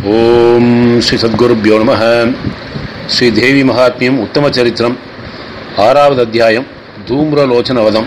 ஓம் ஸ்ரீ சத்குருப்யோ நம ஸ்ரீ தேவி மகாத்மியம் உத்தம சரித்திரம் ஆறாவது அத்தியாயம் தூம்ரலோச்சன வதம்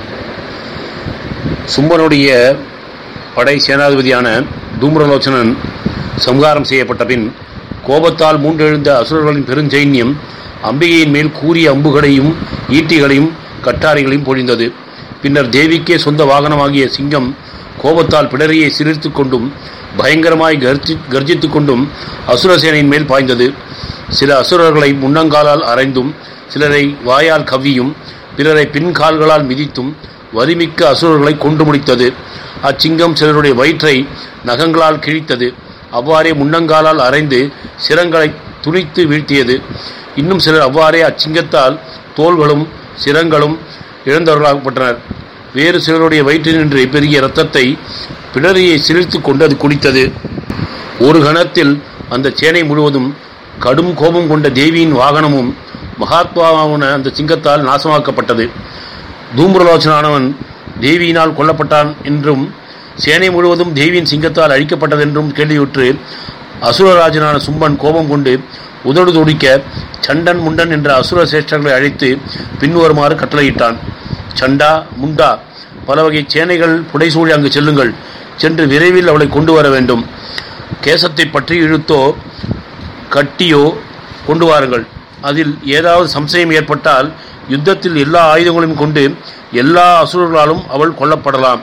சும்பனுடைய படை சேனாதிபதியான தூம்ரலோச்சனன் சம்ஹாரம் செய்யப்பட்ட பின் கோபத்தால் மூன்றெழுந்த அசுரர்களின் பெருஞ்சைன்யம் அம்பிகையின் மேல் கூறிய அம்புகளையும் ஈட்டிகளையும் கட்டாரிகளையும் பொழிந்தது பின்னர் தேவிக்கே சொந்த வாகனமாகிய சிங்கம் கோபத்தால் பிடரியை சிரித்து கொண்டும் பயங்கரமாய் கர்ஜி கர்ஜித்து கொண்டும் அசுரசேனையின் மேல் பாய்ந்தது சில அசுரர்களை முன்னங்காலால் அரைந்தும் சிலரை வாயால் கவ்வியும் பிறரை பின்கால்களால் மிதித்தும் வலிமிக்க அசுரர்களை கொண்டு முடித்தது அச்சிங்கம் சிலருடைய வயிற்றை நகங்களால் கிழித்தது அவ்வாறே முன்னங்காலால் அரைந்து சிரங்களை துணித்து வீழ்த்தியது இன்னும் சிலர் அவ்வாறே அச்சிங்கத்தால் தோள்களும் சிரங்களும் இழந்தவர்களாகப்பட்டனர் வேறு சிலருடைய வயிற்றினின்று பெரிய இரத்தத்தை பிடரியை சிரித்து கொண்டு அது குடித்தது ஒரு கணத்தில் அந்த சேனை முழுவதும் கடும் கோபம் கொண்ட தேவியின் வாகனமும் மகாத்மாவான அந்த சிங்கத்தால் நாசமாக்கப்பட்டது தூம்ரலோச்சனானவன் தேவியினால் கொல்லப்பட்டான் என்றும் சேனை முழுவதும் தேவியின் சிங்கத்தால் அழிக்கப்பட்டதென்றும் கேள்வியுற்று அசுரராஜனான சும்பன் கோபம் கொண்டு உதடு துடிக்க சண்டன் முண்டன் என்ற அசுர சேஷ்டர்களை அழைத்து பின்வருமாறு கட்டளையிட்டான் சண்டா முண்டா பல வகை சேனைகள் புடைசூழி அங்கு செல்லுங்கள் சென்று விரைவில் அவளை கொண்டு வர வேண்டும் கேசத்தை பற்றி இழுத்தோ கட்டியோ கொண்டு வாருங்கள் அதில் ஏதாவது சம்சயம் ஏற்பட்டால் யுத்தத்தில் எல்லா ஆயுதங்களையும் கொண்டு எல்லா அசுரர்களாலும் அவள் கொல்லப்படலாம்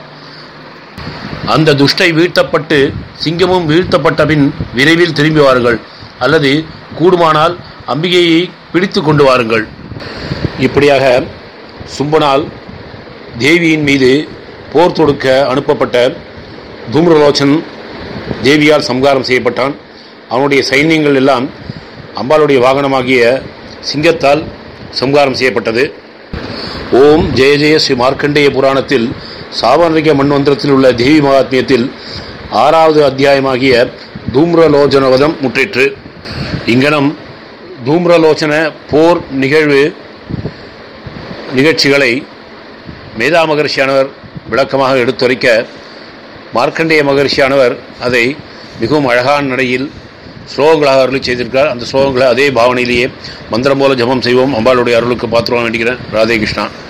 அந்த துஷ்டை வீழ்த்தப்பட்டு சிங்கமும் வீழ்த்தப்பட்ட பின் விரைவில் திரும்பி வாருங்கள் அல்லது கூடுமானால் அம்பிகையை பிடித்து கொண்டு வாருங்கள் இப்படியாக சும்பனால் தேவியின் மீது போர் தொடுக்க அனுப்பப்பட்ட தூம்ரலோச்சன் தேவியால் சம்காரம் செய்யப்பட்டான் அவனுடைய சைன்யங்கள் எல்லாம் அம்பாளுடைய வாகனமாகிய சிங்கத்தால் சம்காரம் செய்யப்பட்டது ஓம் ஜெய ஜெய ஸ்ரீ மார்க்கண்டேய புராணத்தில் சாவர்ணிக மண்வந்திரத்தில் உள்ள தேவி மகாத்மியத்தில் ஆறாவது அத்தியாயமாகிய தூம்ரலோச்சனவதம் முற்றிற்று இங்கனம் தூம்ரலோச்சன போர் நிகழ்வு நிகழ்ச்சிகளை மேதா மகர்ஷியானவர் விளக்கமாக எடுத்துரைக்க மார்க்கண்டேய மகர்ஷியானவர் அதை மிகவும் அழகான நடையில் ஸ்லோகங்களாக அருளி செய்திருக்கிறார் அந்த ஸ்லோகங்களை அதே பாவனையிலேயே மந்திரம் போல ஜபம் செய்வோம் அம்பாளுடைய அருளுக்கு பாத்திரம் வேண்டிக்கிறேன் ராதே கிருஷ்ணா